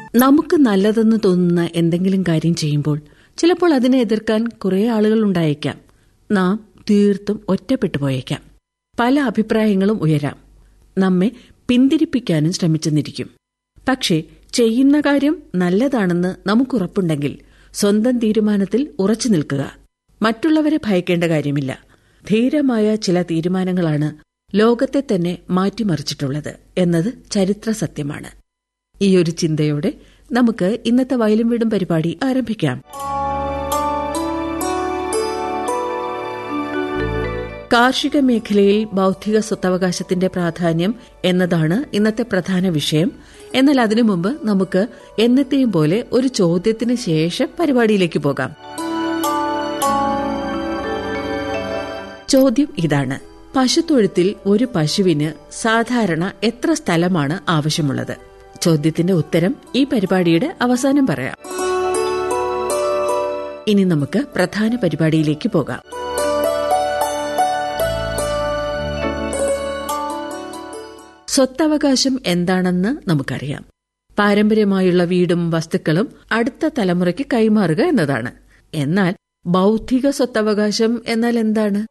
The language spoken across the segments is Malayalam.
നമുക്ക് നല്ലതെന്ന് തോന്നുന്ന എന്തെങ്കിലും കാര്യം ചെയ്യുമ്പോൾ ചിലപ്പോൾ അതിനെ എതിർക്കാൻ കുറെ ആളുകൾ ഉണ്ടായേക്കാം നാം തീർത്തും ഒറ്റപ്പെട്ടു പോയേക്കാം പല അഭിപ്രായങ്ങളും ഉയരാം നമ്മെ പിന്തിരിപ്പിക്കാനും ശ്രമിച്ചെന്നിരിക്കും പക്ഷേ ചെയ്യുന്ന കാര്യം നല്ലതാണെന്ന് നമുക്കുറപ്പുണ്ടെങ്കിൽ സ്വന്തം തീരുമാനത്തിൽ ഉറച്ചു നിൽക്കുക മറ്റുള്ളവരെ ഭയക്കേണ്ട കാര്യമില്ല ധീരമായ ചില തീരുമാനങ്ങളാണ് ലോകത്തെ തന്നെ മാറ്റിമറിച്ചിട്ടുള്ളത് എന്നത് ചരിത്ര സത്യമാണ് ഈ ഒരു ചിന്തയോടെ നമുക്ക് ഇന്നത്തെ വയലും വീടും പരിപാടി ആരംഭിക്കാം കാർഷിക മേഖലയിൽ ബൌദ്ധിക സ്വത്തവകാശത്തിന്റെ പ്രാധാന്യം എന്നതാണ് ഇന്നത്തെ പ്രധാന വിഷയം എന്നാൽ അതിനു മുമ്പ് നമുക്ക് എന്നത്തെയും പോലെ ഒരു ചോദ്യത്തിന് ശേഷം പരിപാടിയിലേക്ക് പോകാം ചോദ്യം ഇതാണ് പശുത്തൊഴുത്തിൽ ഒരു പശുവിന് സാധാരണ എത്ര സ്ഥലമാണ് ആവശ്യമുള്ളത് ചോദ്യത്തിന്റെ ഉത്തരം ഈ പരിപാടിയുടെ അവസാനം പറയാം ഇനി നമുക്ക് പ്രധാന പരിപാടിയിലേക്ക് പോകാം സ്വത്തവകാശം എന്താണെന്ന് നമുക്കറിയാം പാരമ്പര്യമായുള്ള വീടും വസ്തുക്കളും അടുത്ത തലമുറയ്ക്ക് കൈമാറുക എന്നതാണ് എന്നാൽ ബൗദ്ധിക സ്വത്തവകാശം എന്നാൽ എന്താണ്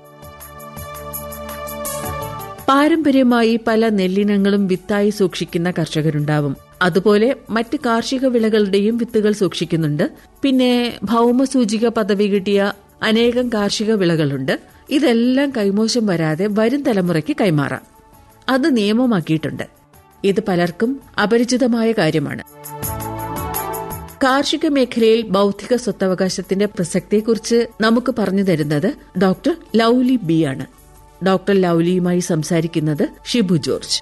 പാരമ്പര്യമായി പല നെല്ലിനങ്ങളും വിത്തായി സൂക്ഷിക്കുന്ന കർഷകരുണ്ടാവും അതുപോലെ മറ്റ് കാർഷിക വിളകളുടെയും വിത്തുകൾ സൂക്ഷിക്കുന്നുണ്ട് പിന്നെ ഭൗമസൂചിക പദവി കിട്ടിയ അനേകം കാർഷിക വിളകളുണ്ട് ഇതെല്ലാം കൈമോശം വരാതെ വരും തലമുറയ്ക്ക് കൈമാറാം അത് നിയമമാക്കിയിട്ടുണ്ട് ഇത് പലർക്കും അപരിചിതമായ കാര്യമാണ് കാർഷിക മേഖലയിൽ ബൌദ്ധിക സ്വത്തവകാശത്തിന്റെ പ്രസക്തിയെക്കുറിച്ച് നമുക്ക് പറഞ്ഞു തരുന്നത് ഡോക്ടർ ലൌലി ബി ആണ് ഡോക്ടർ ലൌലിയുമായി സംസാരിക്കുന്നത് ഷിബു ജോർജ്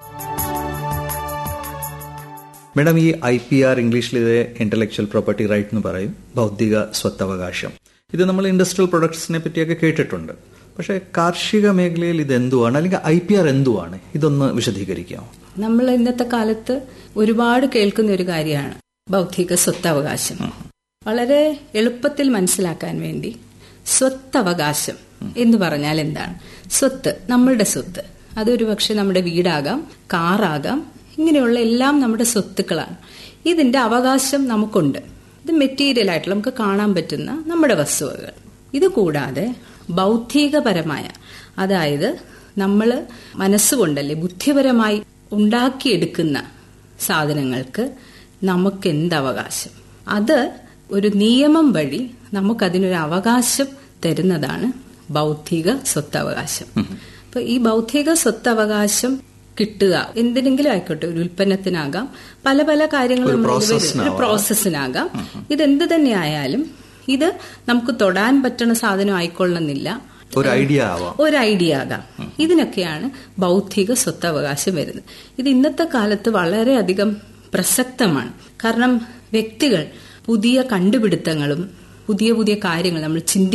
മേഡം ഈ ഐ പി ആർ ഇംഗ്ലീഷിൽ ഇത് ഇന്റലക്ച്വൽ പ്രോപ്പർട്ടി റൈറ്റ് എന്ന് പറയും ബൗദ്ധിക സ്വത്തവകാശം ഇത് നമ്മൾ ഇൻഡസ്ട്രിയൽ പ്രൊഡക്ട്സിനെ പറ്റിയൊക്കെ കേട്ടിട്ടുണ്ട് പക്ഷേ കാർഷിക മേഖലയിൽ ഇത് എന്തുവാണ് അല്ലെങ്കിൽ ഐ പി ആർ എന്തുവാണ് ഇതൊന്ന് വിശദീകരിക്കാമോ നമ്മൾ ഇന്നത്തെ കാലത്ത് ഒരുപാട് കേൾക്കുന്ന ഒരു കാര്യമാണ് ബൗദ്ധിക സ്വത്തവകാശം വളരെ എളുപ്പത്തിൽ മനസ്സിലാക്കാൻ വേണ്ടി സ്വത്തവകാശം എന്ന് പറഞ്ഞാൽ എന്താണ് സ്വത്ത് നമ്മളുടെ സ്വത്ത് അതൊരു പക്ഷെ നമ്മുടെ വീടാകാം കാറാകാം ഇങ്ങനെയുള്ള എല്ലാം നമ്മുടെ സ്വത്തുക്കളാണ് ഇതിന്റെ അവകാശം നമുക്കുണ്ട് ഇത് മെറ്റീരിയൽ ആയിട്ട് നമുക്ക് കാണാൻ പറ്റുന്ന നമ്മുടെ വസ്തുവകൾ ഇത് കൂടാതെ ബൗദ്ധികപരമായ അതായത് നമ്മൾ മനസ്സുകൊണ്ടല്ലേ ബുദ്ധിപരമായി ഉണ്ടാക്കിയെടുക്കുന്ന സാധനങ്ങൾക്ക് നമുക്ക് എന്ത് അവകാശം അത് ഒരു നിയമം വഴി നമുക്കതിനൊരു അവകാശം തരുന്നതാണ് ബൗദ്ധിക സ്വത്തവകാശം അപ്പൊ ഈ ബൗദ്ധിക സ്വത്തവകാശം കിട്ടുക എന്തിനെങ്കിലും ആയിക്കോട്ടെ ഒരു ഉൽപ്പന്നത്തിനാകാം പല പല കാര്യങ്ങൾ നമ്മൾ ഒരു പ്രോസസ്സിനാകാം ഇതെന്ത് തന്നെ ആയാലും ഇത് നമുക്ക് തൊടാൻ പറ്റുന്ന സാധനം ആയിക്കൊള്ളണമെന്നില്ല ഒരു ഐഡിയ ആവാം ഒരു ഐഡിയ ആകാം ഇതിനൊക്കെയാണ് ബൗദ്ധിക സ്വത്തവകാശം വരുന്നത് ഇത് ഇന്നത്തെ കാലത്ത് വളരെയധികം പ്രസക്തമാണ് കാരണം വ്യക്തികൾ പുതിയ കണ്ടുപിടുത്തങ്ങളും പുതിയ പുതിയ കാര്യങ്ങൾ നമ്മൾ ചിന്തി